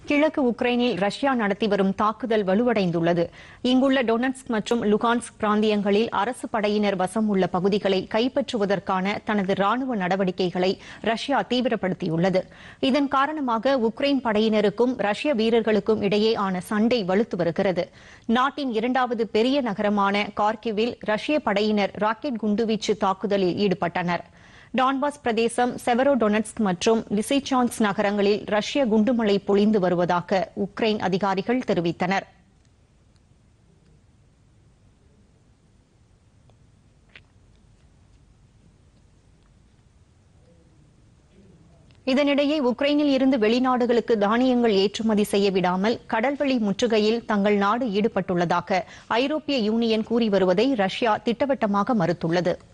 கிழக்கு உக்ரைனில் ரஷ்யா நடத்தி வரும் தாக்குதல் வலுவடைந்துள்ளது இங்குள்ள டொனட்ஸ்க் மற்றும் லுகான்ஸ்க் பிராந்தியங்களில் அரசு படையினர் வசம் உள்ள பகுதிகளை கைப்பற்றுவதற்கான தனது ராணுவ நடவடிக்கைகளை ரஷ்யா தீவிரப்படுத்தியுள்ளது இதன் காரணமாக உக்ரைன் படையினருக்கும் ரஷ்ய வீரர்களுக்கும் இடையேயான சண்டை வலுத்து வருகிறது நாட்டின் இரண்டாவது பெரிய நகரமான கார்கிவில் ரஷ்ய படையினர் ராக்கெட் குண்டுவீச்சு தாக்குதலில் ஈடுபட்டனர் டான்பாஸ் பிரதேசம் செவரோடொனட்ஸ்க் மற்றும் லிசிசான்ஸ் நகரங்களில் ரஷ்ய குண்டுமழை பொழிந்து வருவதாக உக்ரைன் அதிகாரிகள் தெரிவித்தனர் இதனிடையே உக்ரைனில் இருந்து வெளிநாடுகளுக்கு தானியங்கள் ஏற்றுமதி செய்ய விடாமல் கடல்வழி முற்றுகையில் தங்கள் நாடு ஈடுபட்டுள்ளதாக ஐரோப்பிய யூனியன் கூறி வருவதை ரஷ்யா திட்டவட்டமாக மறுத்துள்ளது